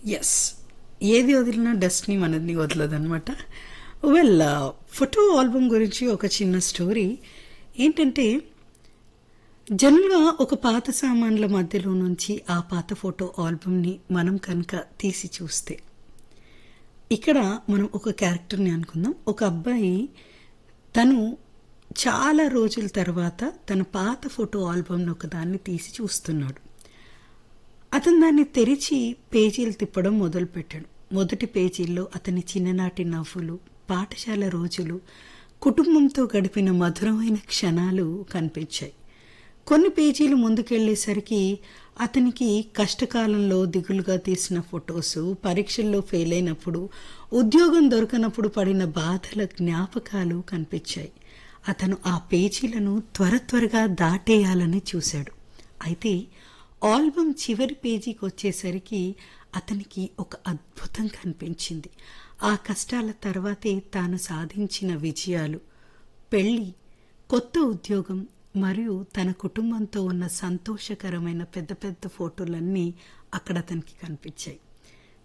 yes ఏది వదిలినా డస్ట్ని మనల్ని వదలదనమాట well photo album గురించి ఒక చిన్న స్టోరీ ఏంటంటే జనరల్గా ఒక పాత సామాన్ల మధ్యలో నుంచి ఆ పాత ఫోటో ఆల్బమ్ని మనం కనుక తీసి చూస్తే ఇక్కడ మనం ఒక క్యారెక్టర్ని అనుకుందాం ఒక అబ్బాయి తను చాలా రోజుల తర్వాత తన పాత ఫోటో ఆల్బమ్ని ఒకదాన్ని తీసి చూస్తున్నాడు అతను దాన్ని తెరిచి పేజీలు తిప్పడం మొదలుపెట్టాడు మొదటి పేజీల్లో అతని చిన్ననాటి నవ్వులు పాఠశాల రోజులు కుటుంబంతో గడిపిన మధురమైన క్షణాలు కనిపించాయి కొన్ని పేజీలు ముందుకెళ్లేసరికి అతనికి కష్టకాలంలో దిగులుగా తీసిన ఫొటోస్ పరీక్షల్లో ఫెయిల్ అయినప్పుడు ఉద్యోగం దొరకనప్పుడు పడిన బాధల జ్ఞాపకాలు కనిపించాయి అతను ఆ పేజీలను త్వర త్వరగా దాటేయాలని చూశాడు అయితే ఆల్బమ్ చివరి పేజీకి వచ్చేసరికి అతనికి ఒక అద్భుతం కనిపించింది ఆ కష్టాల తర్వాతే తాను సాధించిన విజయాలు పెళ్లి కొత్త ఉద్యోగం మరియు తన కుటుంబంతో ఉన్న సంతోషకరమైన పెద్ద పెద్ద ఫోటోలన్నీ అక్కడ అతనికి కనిపించాయి